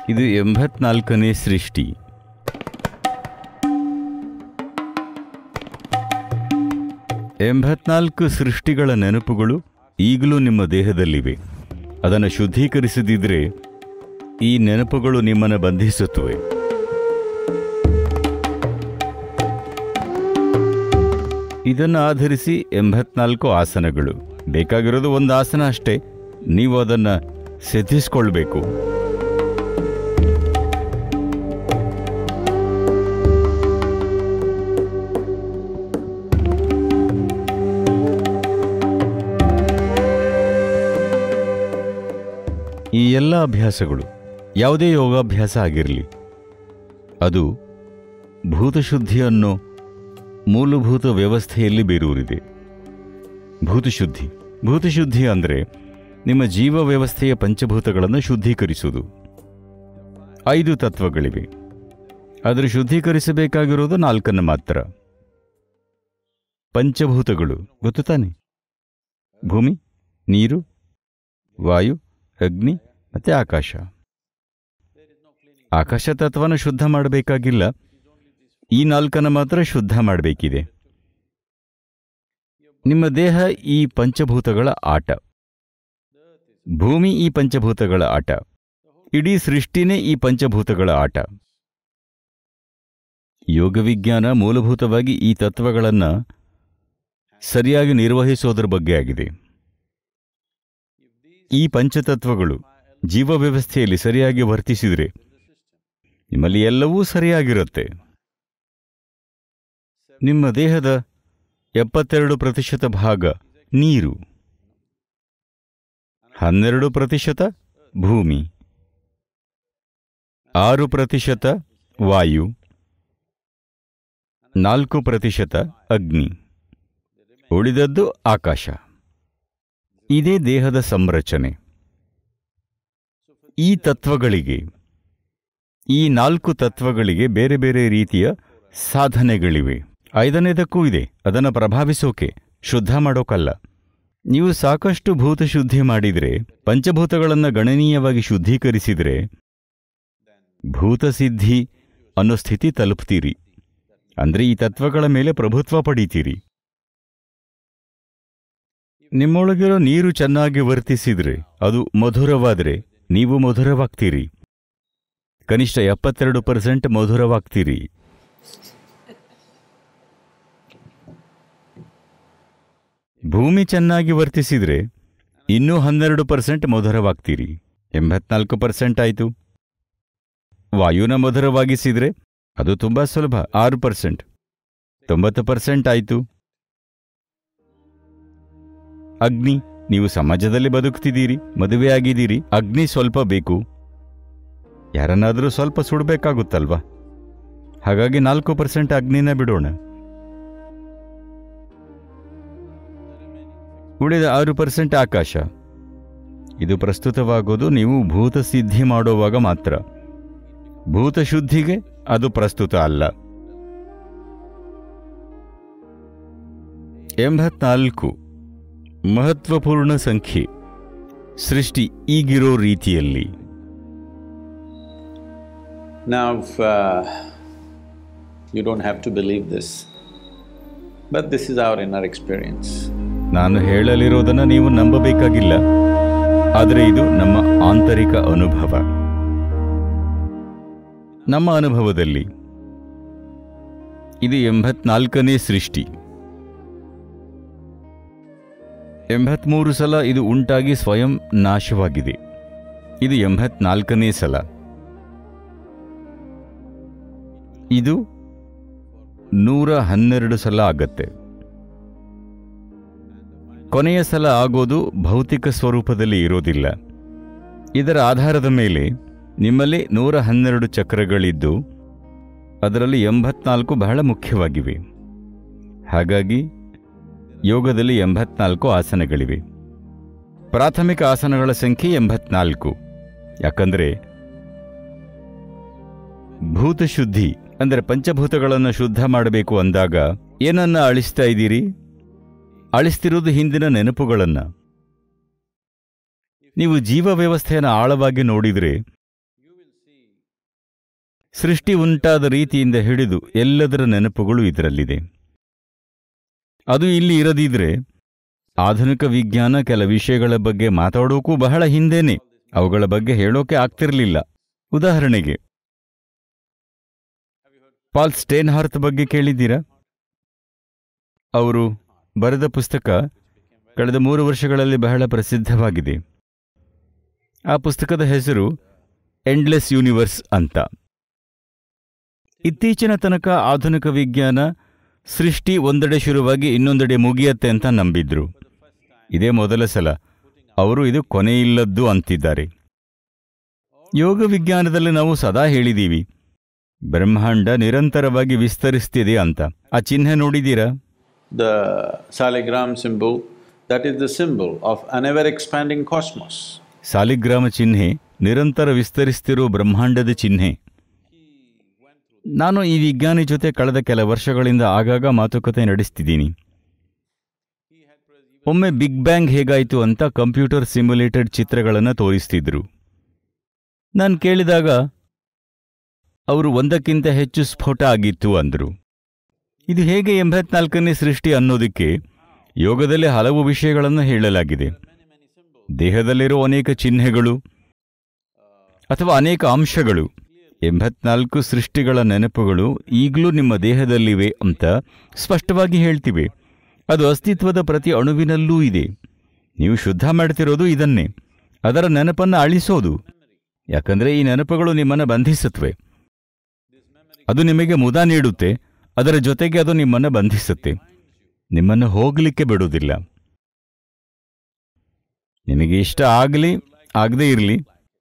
ಇದು ಎಂಬತ್ನಾಲ್ಕನೇ ಸೃಷ್ಟಿ ಎಂಬತ್ನಾಲ್ಕು ಸೃಷ್ಟಿಗಳ ನೆನಪುಗಳು ಈಗಲೂ ನಿಮ್ಮ ದೇಹದಲ್ಲಿವೆ ಅದನ್ನು ಶುದ್ಧೀಕರಿಸದಿದ್ರೆ ಈ ನೆನಪುಗಳು ನಿಮ್ಮನ್ನು ಬಂಧಿಸುತ್ತವೆ ಇದನ್ನು ಆಧರಿಸಿ ಎಂಬತ್ನಾಲ್ಕು ಆಸನಗಳು ಬೇಕಾಗಿರೋದು ಒಂದು ಆಸನ ಅಷ್ಟೇ ನೀವು ಅದನ್ನು ಸಿದ್ಧಿಸ್ಕೊಳ್ಬೇಕು ಈ ಎಲ್ಲ ಅಭ್ಯಾಸಗಳು ಯಾವುದೇ ಯೋಗಾಭ್ಯಾಸ ಆಗಿರಲಿ ಅದು ಭೂತಶುದ್ಧಿ ಅನ್ನೋ ಮೂಲಭೂತ ವ್ಯವಸ್ಥೆಯಲ್ಲಿ ಬೇರೂರಿದೆ ಭೂತಶುದ್ಧಿ ಭೂತಶುದ್ಧಿ ಅಂದರೆ ನಿಮ್ಮ ಜೀವ ವ್ಯವಸ್ಥೆಯ ಪಂಚಭೂತಗಳನ್ನು ಶುದ್ಧೀಕರಿಸುವುದು ಐದು ತತ್ವಗಳಿವೆ ಆದರೆ ಶುದ್ಧೀಕರಿಸಬೇಕಾಗಿರೋದು ನಾಲ್ಕನ್ನು ಮಾತ್ರ ಪಂಚಭೂತಗಳು ಗೊತ್ತು ತಾನೆ ಭೂಮಿ ನೀರು ವಾಯು ಅಗ್ನಿ ಮತ್ತೆ ಆಕಾಶ ಆಕಾಶ ತತ್ವನ ಶುದ್ಧ ಮಾಡಬೇಕಾಗಿಲ್ಲ ಈ ನಾಲ್ಕನ್ನು ಮಾತ್ರ ಶುದ್ಧ ಮಾಡಬೇಕಿದೆ ನಿಮ್ಮ ದೇಹ ಈ ಪಂಚಭೂತಗಳ ಆಟ ಭೂಮಿ ಈ ಪಂಚಭೂತಗಳ ಆಟ ಇಡೀ ಸೃಷ್ಟಿನೇ ಈ ಪಂಚಭೂತಗಳ ಆಟ ಯೋಗ ವಿಜ್ಞಾನ ಮೂಲಭೂತವಾಗಿ ಈ ತತ್ವಗಳನ್ನು ಸರಿಯಾಗಿ ನಿರ್ವಹಿಸೋದ್ರ ಬಗ್ಗೆ ಆಗಿದೆ ಈ ಪಂಚತತ್ವಗಳು ಜೀವ ವ್ಯವಸ್ಥೆಯಲ್ಲಿ ಸರಿಯಾಗಿ ವರ್ತಿಸಿದರೆ ನಿಮ್ಮಲ್ಲಿ ಎಲ್ಲವೂ ಸರಿಯಾಗಿರುತ್ತೆ ನಿಮ್ಮ ದೇಹದ ಎಪ್ಪತ್ತೆರಡು ಪ್ರತಿಶತ ಭಾಗ ನೀರು ಹನ್ನೆರಡು ಪ್ರತಿಶತ ಭೂಮಿ ಆರು ಪ್ರತಿಶತ ವಾಯು ನಾಲ್ಕು ಪ್ರತಿಶತ ಅಗ್ನಿ ಉಳಿದದ್ದು ಆಕಾಶ ಇದೇ ದೇಹದ ಸಂರಚನೆ ಈ ತತ್ವಗಳಿಗೆ ಈ ನಾಲ್ಕು ತತ್ವಗಳಿಗೆ ಬೇರೆ ಬೇರೆ ರೀತಿಯ ಸಾಧನೆಗಳಿವೆ ಐದನೇದಕ್ಕೂ ಇದೆ ಅದನ್ನು ಪ್ರಭಾವಿಸೋಕೆ ಶುದ್ಧ ಮಾಡೋಕಲ್ಲ ನೀವು ಸಾಕಷ್ಟು ಭೂತಶುದ್ಧಿ ಮಾಡಿದರೆ ಪಂಚಭೂತಗಳನ್ನು ಗಣನೀಯವಾಗಿ ಶುದ್ಧೀಕರಿಸಿದರೆ ಭೂತಸಿದ್ಧಿ ಅನ್ನೋ ಸ್ಥಿತಿ ತಲುಪ್ತೀರಿ ಅಂದ್ರೆ ಈ ತತ್ವಗಳ ಮೇಲೆ ಪ್ರಭುತ್ವ ಪಡೀತೀರಿ ನಿಮ್ಮೊಳಗಿರೋ ನೀರು ಚೆನ್ನಾಗಿ ವರ್ತಿಸಿದ್ರೆ ಅದು ಮಧುರವಾದರೆ ನೀವು ಮಧುರವಾಗ್ತೀರಿ ಕನಿಷ್ಠ ಎಪ್ಪತ್ತೆರಡು ಪರ್ಸೆಂಟ್ ಮಧುರವಾಗ್ತೀರಿ ಭೂಮಿ ಚೆನ್ನಾಗಿ ವರ್ತಿಸಿದ್ರೆ ಇನ್ನೂ ಹನ್ನೆರಡು ಪರ್ಸೆಂಟ್ ಮಧುರವಾಗ್ತೀರಿ ಎಂಬತ್ನಾಲ್ಕು ಪರ್ಸೆಂಟ್ ಆಯಿತು ವಾಯುನ ಮಧುರವಾಗಿಸಿದ್ರೆ ಅದು ತುಂಬಾ ಸುಲಭ ಆರು ಪರ್ಸೆಂಟ್ ತೊಂಬತ್ತು ಪರ್ಸೆಂಟ್ ಆಯಿತು ಅಗ್ನಿ ನೀವು ಸಮಾಜದಲ್ಲಿ ಬದುಕ್ತಿದ್ದೀರಿ ಮದುವೆಯಾಗಿದ್ದೀರಿ ಅಗ್ನಿ ಸ್ವಲ್ಪ ಬೇಕು ಯಾರನ್ನಾದರೂ ಸ್ವಲ್ಪ ಸುಡಬೇಕಾಗುತ್ತಲ್ವಾ ಹಾಗಾಗಿ ನಾಲ್ಕು ಪರ್ಸೆಂಟ್ ಅಗ್ನಿನ ಬಿಡೋಣ ಉಳಿದ ಆರು ಪರ್ಸೆಂಟ್ ಆಕಾಶ ಇದು ಪ್ರಸ್ತುತವಾಗೋದು ನೀವು ಭೂತ ಸಿದ್ಧಿ ಮಾಡೋವಾಗ ಮಾತ್ರ ಭೂತಶುದ್ಧಿಗೆ ಅದು ಪ್ರಸ್ತುತ ಅಲ್ಲ ಎಂಬತ್ನಾಲ್ಕು ಮಹತ್ವಪೂರ್ಣ ಸಂಖ್ಯೆ ಸೃಷ್ಟಿ ಈಗಿರೋ ರೀತಿಯಲ್ಲಿ Now, if, uh, you don't have to believe this, but this is our inner experience. ನಾನು ಹೇಳಲಿರೋದನ್ನ ನೀವು ನಂಬಬೇಕಾಗಿಲ್ಲ ಆದರೆ ಇದು ನಮ್ಮ ಆಂತರಿಕ ಅನುಭವ ನಮ್ಮ ಅನುಭವದಲ್ಲಿ ಇದು ಎಂಬತ್ನಾಲ್ಕನೇ ಸೃಷ್ಟಿ ಎಂಬತ್ಮೂರು ಸಲ ಇದು ಉಂಟಾಗಿ ಸ್ವಯಂ ನಾಶವಾಗಿದೆ ಇದು ಎಂಬತ್ನಾಲ್ಕನೇ ಸಲ ಇದು ನೂರ ಹನ್ನೆರಡು ಸಲ ಆಗತ್ತೆ ಕೊನೆಯ ಸಲ ಆಗೋದು ಭೌತಿಕ ಸ್ವರೂಪದಲ್ಲಿ ಇರೋದಿಲ್ಲ ಇದರ ಆಧಾರದ ಮೇಲೆ ನಿಮ್ಮಲ್ಲಿ ನೂರ ಹನ್ನೆರಡು ಚಕ್ರಗಳಿದ್ದು ಅದರಲ್ಲಿ ಎಂಬತ್ನಾಲ್ಕು ಬಹಳ ಮುಖ್ಯವಾಗಿವೆ ಹಾಗಾಗಿ ಯೋಗದಲ್ಲಿ ಎಂಬತ್ನಾಲ್ಕು ಆಸನಗಳಿವೆ ಪ್ರಾಥಮಿಕ ಆಸನಗಳ ಸಂಖ್ಯೆ ಎಂಬತ್ನಾಲ್ಕು ಯಾಕಂದರೆ ಭೂತಶುದ್ಧಿ ಅಂದರೆ ಪಂಚಭೂತಗಳನ್ನು ಶುದ್ಧ ಮಾಡಬೇಕು ಅಂದಾಗ ಏನನ್ನ ಅಳಿಸ್ತಾ ಇದ್ದೀರಿ ಅಳಿಸ್ತಿರೋದು ಹಿಂದಿನ ನೆನಪುಗಳನ್ನ ನೀವು ಜೀವ ವ್ಯವಸ್ಥೆಯನ್ನು ಆಳವಾಗಿ ನೋಡಿದರೆ ಸೃಷ್ಟಿ ಉಂಟಾದ ರೀತಿಯಿಂದ ಹಿಡಿದು ಎಲ್ಲದರ ನೆನಪುಗಳು ಇದರಲ್ಲಿದೆ ಅದು ಇಲ್ಲಿ ಇರದಿದ್ರೆ ಆಧುನಿಕ ವಿಜ್ಞಾನ ಕೆಲ ವಿಷಯಗಳ ಬಗ್ಗೆ ಮಾತಾಡೋಕ್ಕೂ ಬಹಳ ಹಿಂದೆನೆ ಅವುಗಳ ಬಗ್ಗೆ ಹೇಳೋಕೆ ಆಗ್ತಿರ್ಲಿಲ್ಲ ಉದಾಹರಣೆಗೆ ಪಾಲ್ ಸ್ಟೇನ್ಹಾರ್ತ್ ಬಗ್ಗೆ ಕೇಳಿದ್ದೀರಾ ಅವರು ಬರೆದ ಪುಸ್ತಕ ಕಳೆದ ಮೂರು ವರ್ಷಗಳಲ್ಲಿ ಬಹಳ ಪ್ರಸಿದ್ಧವಾಗಿದೆ ಆ ಪುಸ್ತಕದ ಹೆಸರು ಎಂಡ್ಲೆಸ್ ಯೂನಿವರ್ಸ್ ಅಂತ ಇತ್ತೀಚಿನ ತನಕ ಆಧುನಿಕ ವಿಜ್ಞಾನ ಸೃಷ್ಟಿ ಒಂದೆಡೆ ಶುರುವಾಗಿ ಇನ್ನೊಂದೆಡೆ ಮುಗಿಯತ್ತೆ ಅಂತ ನಂಬಿದ್ರು ಇದೇ ಮೊದಲ ಸಲ ಅವರು ಇದು ಕೊನೆಯಿಲ್ಲದ್ದು ಅಂತಿದ್ದಾರೆ ಯೋಗ ವಿಜ್ಞಾನದಲ್ಲಿ ನಾವು ಸದಾ ಹೇಳಿದೀವಿ ಬ್ರಹ್ಮಾಂಡ ನಿರಂತರವಾಗಿ ವಿಸ್ತರಿಸ್ತಿದೆ ಅಂತ ಆ ಚಿಹ್ನೆ ನೋಡಿದ್ದೀರಾ The saligram symbol, that is the symbol of an ever-expanding cosmos. Saligrama ಚಿಹ್ನೆ ನಿರಂತರ ವಿಸ್ತರಿಸ್ತಿರೋ ಬ್ರಹ್ಮಾಂಡದ ಚಿಹ್ನೆ ನಾನು ಈ ವಿಜ್ಞಾನಿ ಜೊತೆ ಕಳೆದ ಕೆಲ ವರ್ಷಗಳಿಂದ ಆಗಾಗ ಮಾತುಕತೆ ನಡೆಸ್ತಿದ್ದೀನಿ ಒಮ್ಮೆ ಬಿಗ್ ಬ್ಯಾಂಗ್ ಹೇಗಾಯಿತು ಅಂತ ಕಂಪ್ಯೂಟರ್ ಸಿಮ್ಯುಲೇಟೆಡ್ ಚಿತ್ರಗಳನ್ನು ತೋರಿಸ್ತಿದ್ರು ನಾನು ಕೇಳಿದಾಗ ಅವರು ಒಂದಕ್ಕಿಂತ ಹೆಚ್ಚು ಸ್ಫೋಟ ಆಗಿತ್ತು ಅಂದರು ಇದು ಹೇಗೆ ಎಂಬತ್ನಾಲ್ಕನೇ ಸೃಷ್ಟಿ ಅನ್ನೋದಕ್ಕೆ ಯೋಗದಲ್ಲಿ ಹಲವು ವಿಷಯಗಳನ್ನು ಹೇಳಲಾಗಿದೆ ದೇಹದಲ್ಲಿರೋ ಅನೇಕ ಚಿಹ್ನೆಗಳು ಅಥವಾ ಅನೇಕ ಅಂಶಗಳು ಎಂಬತ್ನಾಲ್ಕು ಸೃಷ್ಟಿಗಳ ನೆನಪುಗಳು ಈಗಲೂ ನಿಮ್ಮ ದೇಹದಲ್ಲಿವೆ ಅಂತ ಸ್ಪಷ್ಟವಾಗಿ ಹೇಳ್ತಿವೆ ಅದು ಅಸ್ತಿತ್ವದ ಪ್ರತಿ ಅಣುವಿನಲ್ಲೂ ಇದೆ ನೀವು ಶುದ್ಧ ಮಾಡ್ತಿರೋದು ಇದನ್ನೇ ಅದರ ನೆನಪನ್ನು ಅಳಿಸೋದು ಯಾಕಂದ್ರೆ ಈ ನೆನಪುಗಳು ನಿಮ್ಮನ್ನು ಬಂಧಿಸುತ್ತವೆ ಅದು ನಿಮಗೆ ಮುದ ನೀಡುತ್ತೆ ಅದರ ಜೊತೆಗೆ ಅದು ನಿಮ್ಮನ್ನು ಬಂಧಿಸುತ್ತೆ ನಿಮ್ಮನ್ನು ಹೋಗಲಿಕ್ಕೆ ಬಿಡುವುದಿಲ್ಲ ನಿಮಗೆ ಇಷ್ಟ ಆಗಲಿ ಆಗದೇ ಇರಲಿ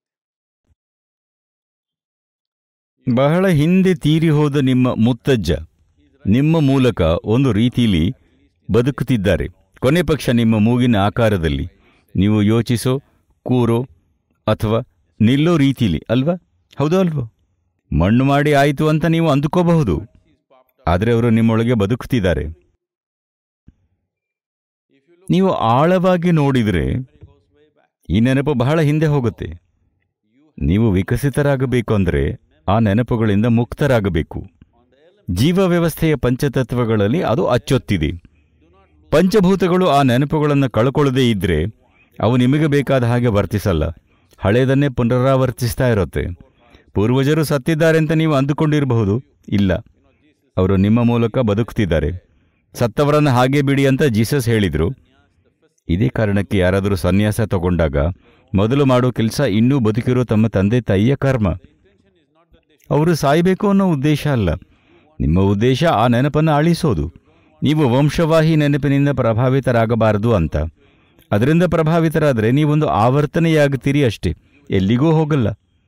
ಬಹಳ ಹಿಂದೆ ತೀರಿ ಹೋದ ನಿಮ್ಮ ಮುತ್ತಜ್ಜ ನಿಮ್ಮ ಮೂಲಕ ಒಂದು ರೀತಿಯಲ್ಲಿ ಬದುಕುತ್ತಿದ್ದಾರೆ ಕೊನೆ ಪಕ್ಷ ನಿಮ್ಮ ಮೂಗಿನ ಆಕಾರದಲ್ಲಿ ನೀವು ಯೋಚಿಸೋ ಕೂರೋ ಅಥವಾ ನಿಲ್ಲೋ ರೀತಿಲಿ ಅಲ್ವಾ ಹೌದು ಅಲ್ವೋ ಮಣ್ಣು ಮಾಡಿ ಆಯಿತು ಅಂತ ನೀವು ಅಂದುಕೋಬಹುದು ಆದರೆ ಅವರು ನಿಮ್ಮೊಳಗೆ ಬದುಕುತ್ತಿದ್ದಾರೆ ನೀವು ಆಳವಾಗಿ ನೋಡಿದರೆ ಈ ನೆನಪು ಬಹಳ ಹಿಂದೆ ಹೋಗುತ್ತೆ ನೀವು ವಿಕಸಿತರಾಗಬೇಕು ಅಂದರೆ ಆ ನೆನಪುಗಳಿಂದ ಮುಕ್ತರಾಗಬೇಕು ಜೀವ ವ್ಯವಸ್ಥೆಯ ಪಂಚತತ್ವಗಳಲ್ಲಿ ಅದು ಅಚ್ಚೊತ್ತಿದೆ ಪಂಚಭೂತಗಳು ಆ ನೆನಪುಗಳನ್ನು ಕಳ್ಕೊಳ್ಳದೇ ಇದ್ರೆ ಅವು ನಿಮಗೆ ಬೇಕಾದ ಹಾಗೆ ವರ್ತಿಸಲ್ಲ ಹಳೆಯದನ್ನೇ ಪುನರಾವರ್ತಿಸ್ತಾ ಇರುತ್ತೆ ಪೂರ್ವಜರು ಸತ್ತಿದ್ದಾರೆ ಅಂತ ನೀವು ಅಂದುಕೊಂಡಿರಬಹುದು ಇಲ್ಲ ಅವರು ನಿಮ್ಮ ಮೂಲಕ ಬದುಕುತ್ತಿದ್ದಾರೆ ಸತ್ತವರನ್ನು ಹಾಗೆ ಬಿಡಿ ಅಂತ ಜೀಸಸ್ ಹೇಳಿದರು ಇದೇ ಕಾರಣಕ್ಕೆ ಯಾರಾದರೂ ಸನ್ಯಾಸ ತಗೊಂಡಾಗ ಮೊದಲು ಮಾಡೋ ಕೆಲಸ ಇನ್ನೂ ಬದುಕಿರೋ ತಮ್ಮ ತಂದೆ ತಾಯಿಯ ಕರ್ಮ ಅವರು ಸಾಯಬೇಕು ಅನ್ನೋ ಉದ್ದೇಶ ಅಲ್ಲ ನಿಮ್ಮ ಉದ್ದೇಶ ಆ ನೆನಪನ್ನು ಅಳಿಸೋದು ನೀವು ವಂಶವಾಹಿ ನೆನಪಿನಿಂದ ಪ್ರಭಾವಿತರಾಗಬಾರದು ಅಂತ ಅದರಿಂದ ಪ್ರಭಾವಿತರಾದರೆ ನೀವೊಂದು ಆವರ್ತನೆಯಾಗುತ್ತೀರಿ ಅಷ್ಟೇ ಎಲ್ಲಿಗೂ ಹೋಗಲ್ಲ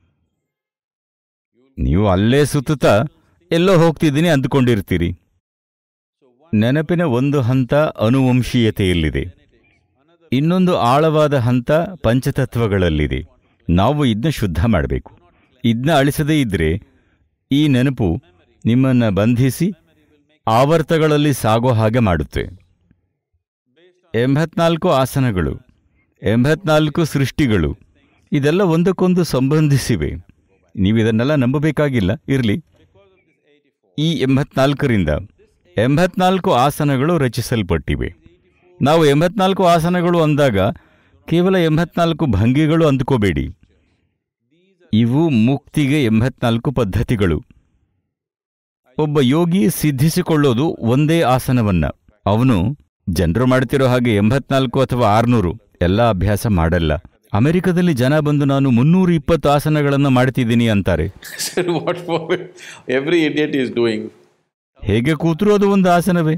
ನೀವು ಅಲ್ಲೇ ಸುತ್ತುತ್ತಾ ಎಲ್ಲೋ ಹೋಗ್ತಿದ್ದೀನಿ ಅಂದುಕೊಂಡಿರ್ತೀರಿ ನೆನಪಿನ ಒಂದು ಹಂತ ಅನುವಂಶೀಯತೆಯಲ್ಲಿದೆ ಇನ್ನೊಂದು ಆಳವಾದ ಹಂತ ಪಂಚತತ್ವಗಳಲ್ಲಿದೆ ನಾವು ಇದನ್ನ ಶುದ್ಧ ಮಾಡಬೇಕು ಇದನ್ನ ಅಳಿಸದೇ ಇದ್ರೆ ಈ ನೆನಪು ನಿಮ್ಮನ್ನು ಬಂಧಿಸಿ ಆವರ್ತಗಳಲ್ಲಿ ಸಾಗೋ ಹಾಗೆ ಮಾಡುತ್ತೆ ಎಂಬತ್ನಾಲ್ಕು ಆಸನಗಳು ಎಂಬತ್ನಾಲ್ಕು ಸೃಷ್ಟಿಗಳು ಇದೆಲ್ಲ ಒಂದಕ್ಕೊಂದು ಸಂಬಂಧಿಸಿವೆ ನೀವಿದನ್ನೆಲ್ಲ ನಂಬಬೇಕಾಗಿಲ್ಲ ಇರಲಿ ಈ ಎಂಬತ್ನಾಲ್ಕರಿಂದ ಎಂಬತ್ನಾಲ್ಕು ಆಸನಗಳು ರಚಿಸಲ್ಪಟ್ಟಿವೆ ನಾವು ಎಂಬತ್ನಾಲ್ಕು ಆಸನಗಳು ಅಂದಾಗ ಕೇವಲ ಎಂಬತ್ನಾಲ್ಕು ಭಂಗಿಗಳು ಅಂದುಕೋಬೇಡಿ ಇವು ಮುಕ್ತಿಗೆ ಎಂಬತ್ನಾಲ್ಕು ಪದ್ಧತಿಗಳು ಒಬ್ಬ ಯೋಗಿ ಸಿದ್ಧಿಸಿಕೊಳ್ಳೋದು ಒಂದೇ ಆಸನವನ್ನ ಅವನು ಜನರು ಮಾಡ್ತಿರೋ ಹಾಗೆ ಎಂಬತ್ನಾಲ್ಕು ಅಥವಾ ಆರ್ನೂರು ಎಲ್ಲ ಅಭ್ಯಾಸ ಮಾಡಲ್ಲ ಅಮೆರಿಕದಲ್ಲಿ ಜನ ಬಂದು ನಾನು ಮುನ್ನೂರ ಇಪ್ಪತ್ತು ಆಸನಗಳನ್ನು ಮಾಡ್ತಿದ್ದೀನಿ ಅಂತಾರೆ I said, what for? Every idiot is doing. ಹೇಗೆ ಕೂತರೂ ಅದು ಒಂದು ಆಸನವೇ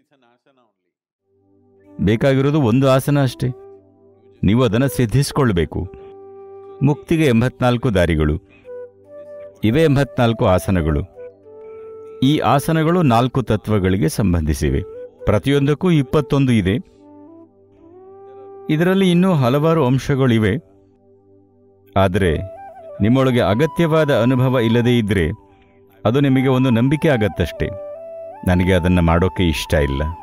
ಬೇಕಾಗಿರೋದು ಒಂದು ಆಸನ ಅಷ್ಟೇ ನೀವು ಅದನ್ನು ಸಿದ್ಧಿಸಿಕೊಳ್ಬೇಕು ಮುಕ್ತಿಗೆ ಎಂಬತ್ನಾಲ್ಕು ದಾರಿಗಳು ಇವೇ ಎಂಬತ್ನಾಲ್ಕು ಆಸನಗಳು ಈ ಆಸನಗಳು ನಾಲ್ಕು ತತ್ವಗಳಿಗೆ ಸಂಬಂಧಿಸಿವೆ ಪ್ರತಿಯೊಂದಕ್ಕೂ ಇಪ್ಪತ್ತೊಂದು ಇದೆ ಇದರಲ್ಲಿ ಇನ್ನೂ ಹಲವಾರು ಅಂಶಗಳಿವೆ ಆದರೆ ನಿಮ್ಮೊಳಗೆ ಅಗತ್ಯವಾದ ಅನುಭವ ಇಲ್ಲದೇ ಇದ್ದರೆ ಅದು ನಿಮಗೆ ಒಂದು ನಂಬಿಕೆ ಆಗತ್ತಷ್ಟೇ ನನಗೆ ಅದನ್ನು ಮಾಡೋಕ್ಕೆ ಇಷ್ಟ ಇಲ್ಲ